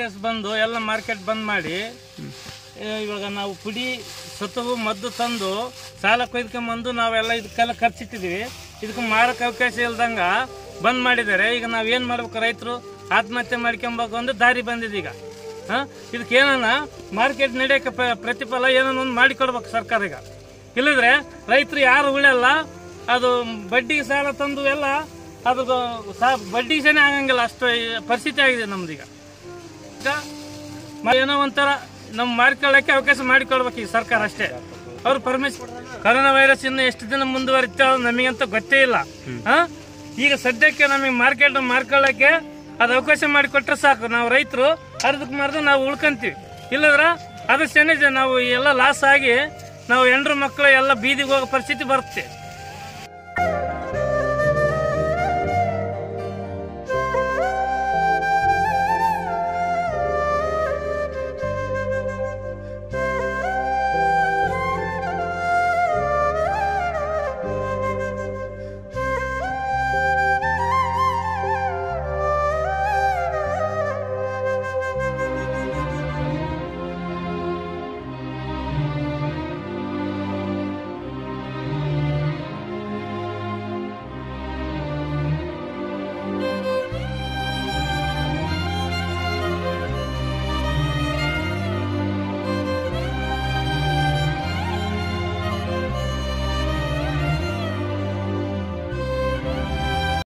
ಕಾಂಗ್ರೆಸ್ ಬಂದು ಎಲ್ಲ ಮಾರ್ಕೆಟ್ ಬಂದ್ ಮಾಡಿ ಆ, ಇವಾಗ ನಾವು ಪುಡಿ ಸತುವು ಮದ್ದು ತಂದು ಸಾಲ ಕೊಯ್ದ್ಕೊಂಬಂದು ನಾವೆಲ್ಲ ಇದಕ್ಕೆಲ್ಲ ಖರ್ಚಿಟ್ಟಿದೀವಿ ಇದಕ್ಕೆ ಮಾರಕ್ಕೆ ಅವಕಾಶ ಇಲ್ದಂಗ ಬಂದ್ ಮಾಡಿದ್ದಾರೆ ಈಗ ನಾವ್ ಏನ್ ಮಾಡ್ಬೇಕು ರೈತರು ಆತ್ಮಹತ್ಯೆ ಮಾಡ್ಕೊಂಬೇಕು ಅಂದ್ರೆ ದಾರಿ ಬಂದಿದೆ ಈಗ ಹಾ ಇದಕ್ಕೆ ಏನನ್ನ ಮಾರ್ಕೆಟ್ ನಡೆಯಕ್ಕೆ ಪ್ರ- ಪ್ರತಿಫಲ ಏನನ್ನ ಒಂದು ಮಾಡಿಕೊಡ್ಬೇಕು ಸರ್ಕಾರ ಈಗ ಇಲ್ಲದ್ರೆ ರೈತರು ಯಾರು ಉಳಿಯಲ್ಲ ಅದು ಬಡ್ಡಿ ಸಾಲ ತಂದು ಎಲ್ಲ ಅದು ಸಾ- ಬಡ್ಡಿ ಸನೇ ಆಗಂಗಿಲ್ಲ ಅಷ್ಟು ಈ ಪರಿಸ್ಥಿತಿ ಆಗಿದೆ ನಮ್ದೀಗ ಈಗ ಮ- ಏನೋ ಒಂಥರ ನಮ್ಮ ಮಾರ್ಕೊಳ್ಳಕ್ಕೆ ಅವಕಾಶ ಮಾಡಿಕೊಡ್ಬೇಕು ಈ ಸರ್ಕಾರ ಅಷ್ಟೇ ಅವ್ರು ಪರ್ಮಿಷನ್ ಕರೋನಾ ವೈರಸ್ ಇನ್ನು ಎಷ್ಟು ದಿನ ಮುಂದುವರಿತೆ ಅದು ನಮಗಂತ ಗೊತ್ತೇ ಇಲ್ಲ ಹಾ ಈಗ ಸದ್ಯಕ್ಕೆ ನಮಗೆ ಮಾರ್ಕೆಟ್ ಮಾರ್ಕೊಳ್ಳಕ್ಕೆ ಅದು ಅವಕಾಶ ಮಾಡಿಕೊಟ್ರೆ ಸಾಕು ನಾವು ರೈತರು ಅರ್ಧಕ್ಕೆ ಮರ್ದು ನಾವು ಉಳ್ಕೊಂತೀವಿ ಇಲ್ಲದ್ರ ಅದು ಶನಿ ನಾವು ಎಲ್ಲ ಲಾಸ್ ಆಗಿ ನಾವು ಹೆಂಡ್ರು ಮಕ್ಕಳು ಎಲ್ಲ ಬೀದಿಗೆ ಹೋಗೋ ಪರಿಸ್ಥಿತಿ ಬರುತ್ತೆ